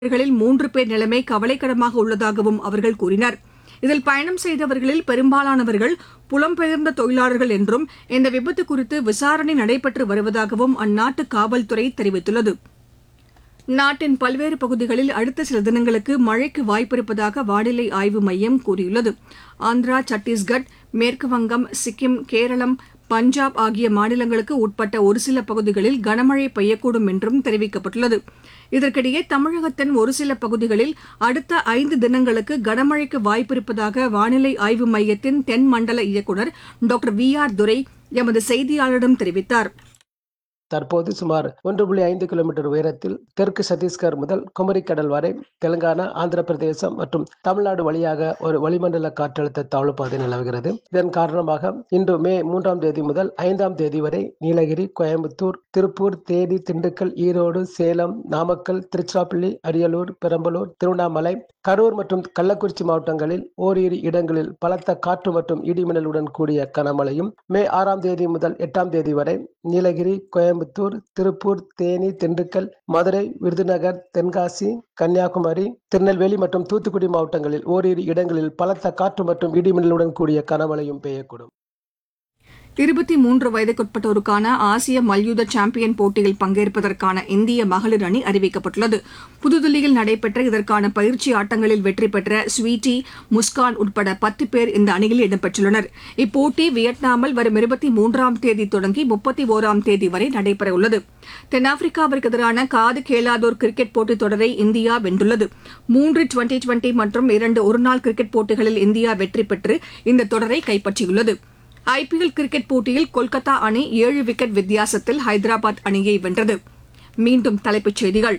இவர்களில் மூன்று பேர் நிலைமை கவலைக்கிடமாக உள்ளதாகவும் அவர்கள் கூறினர் இதில் பயணம் செய்தவர்களில் பெரும்பாலானவர்கள் புலம்பெயர்ந்த தொழிலாளர்கள் என்றும் இந்த விபத்து குறித்து விசாரணை நடைபெற்று வருவதாகவும் அந்நாட்டு காவல்துறை தெரிவித்துள்ளது நாட்டின் பல்வேறு பகுதிகளில் அடுத்த சில தினங்களுக்கு மழைக்கு வாய்ப்பிருப்பதாக வானிலை ஆய்வு மையம் கூறியுள்ளது ஆந்திரா சத்தீஸ்கட் மேற்கு வங்கம் சிக்கிம் கேரளம் பஞ்சாப் ஆகிய மாநிலங்களுக்கு உட்பட்ட ஒரு சில பகுதிகளில் கனமழை பெய்யக்கூடும் என்றும் தெரிவிக்கப்பட்டுள்ளது இதற்கிடையே தமிழகத்தின் ஒரு சில பகுதிகளில் அடுத்த ஐந்து தினங்களுக்கு கனமழைக்கு வாய்ப்பிருப்பதாக வானிலை ஆய்வு மையத்தின் தென் மண்டல இயக்குநர் டாக்டர் வி ஆர் துரை எமது செய்தியாளரிடம் தெரிவித்தார் தற்போது சுமார் ஒன்று புள்ளி ஐந்து கிலோமீட்டர் உயரத்தில் தெற்கு சத்தீஸ்கர் முதல் குமரிக்கடல் வரை தெலுங்கானா ஆந்திர பிரதேசம் மற்றும் தமிழ்நாடு வழியாக ஒரு வளிமண்டல காற்றழுத்த தாழ்வு பாதை நிலவுகிறது இதன் காரணமாக இன்று மே மூன்றாம் தேதி முதல் ஐந்தாம் தேதி வரை நீலகிரி கோயம்புத்தூர் திருப்பூர் தேனி திண்டுக்கல் ஈரோடு சேலம் நாமக்கல் திருச்சிராப்பள்ளி அரியலூர் பெரம்பலூர் திருவண்ணாமலை கரூர் மற்றும் கள்ளக்குறிச்சி மாவட்டங்களில் ஓரிரு இடங்களில் பலத்த காற்று மற்றும் இடிமின்னலுடன் கூடிய கனமழையும் மே ஆறாம் தேதி முதல் எட்டாம் தேதி வரை நீலகிரி கோயம்புத்தூர் திருப்பூர் தேனி திண்டுக்கல் மதுரை விருதுநகர் தென்காசி கன்னியாகுமரி திருநெல்வேலி மற்றும் தூத்துக்குடி மாவட்டங்களில் ஓரிரு இடங்களில் பலத்த காற்று மற்றும் இடிமின்னலுடன் கூடிய கனமழையும் பெய்யக்கூடும் இருபத்தி மூன்று வயதுக்குட்பட்டோருக்கான ஆசிய மல்யுத்த சாம்பியன் போட்டியில் பங்கேற்பதற்கான இந்திய மகளிர் அணி அறிவிக்கப்பட்டுள்ளது புதுதில்லியில் நடைபெற்ற இதற்கான பயிற்சி ஆட்டங்களில் வெற்றி பெற்ற ஸ்வீட்டி முஸ்கான் உட்பட பத்து பேர் இந்த அணியில் இடம்பெற்றுள்ளனர் இப்போட்டி வியட்நாமில் வரும் இருபத்தி மூன்றாம் தேதி தொடங்கி முப்பத்தி ஓராம் தேதி வரை நடைபெறவுள்ளது தென்னாப்பிரிக்காவிற்கு எதிரான காது கேளாதோர் கிரிக்கெட் போட்டித் தொடரை இந்தியா வென்றுள்ளது மூன்று டுவெண்டி டுவெண்டி மற்றும் இரண்டு ஒருநாள் கிரிக்கெட் போட்டிகளில் இந்தியா வெற்றி பெற்று இந்த தொடரை கைப்பற்றியுள்ளது ஐபிஎல் கிரிக்கெட் போட்டியில் கொல்கத்தா அணி ஏழு விக்கெட் வித்தியாசத்தில் ஹைதராபாத் அணியை வென்றது மீண்டும் தலைப்புச் செய்திகள்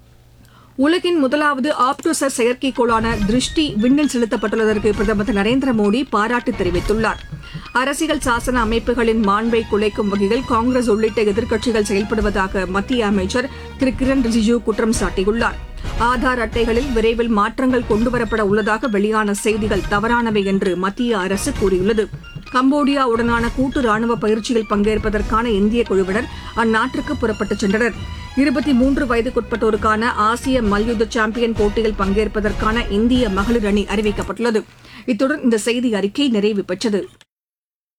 உலகின் முதலாவது ஆப்டோசர் செயற்கைக்கோளான திருஷ்டி விண்ணில் செலுத்தப்பட்டுள்ளதற்கு பிரதமர் திரு நரேந்திர மோடி பாராட்டு தெரிவித்துள்ளார் அரசியல் சாசன அமைப்புகளின் மாண்பை குலைக்கும் வகையில் காங்கிரஸ் உள்ளிட்ட எதிர்க்கட்சிகள் செயல்படுவதாக மத்திய அமைச்சர் திரு கிரண் ரிஜிஜூ குற்றம் சாட்டியுள்ளார் ஆதார் அட்டைகளில் விரைவில் மாற்றங்கள் கொண்டுவரப்பட உள்ளதாக வெளியான செய்திகள் தவறானவை என்று மத்திய அரசு கூறியுள்ளது கம்போடியாவுடனான கூட்டு ராணுவ பயிற்சியில் பங்கேற்பதற்கான இந்திய குழுவினர் அந்நாட்டிற்கு புறப்பட்டுச் சென்றனர் இருபத்தி மூன்று வயதுக்குட்பட்டோருக்கான ஆசிய மல்யுத்த சாம்பியன் போட்டியில் பங்கேற்பதற்கான இந்திய மகளிர் அணி அறிவிக்கப்பட்டுள்ளது இத்துடன் இந்த செய்தி அறிக்கை நிறைவு பெற்றது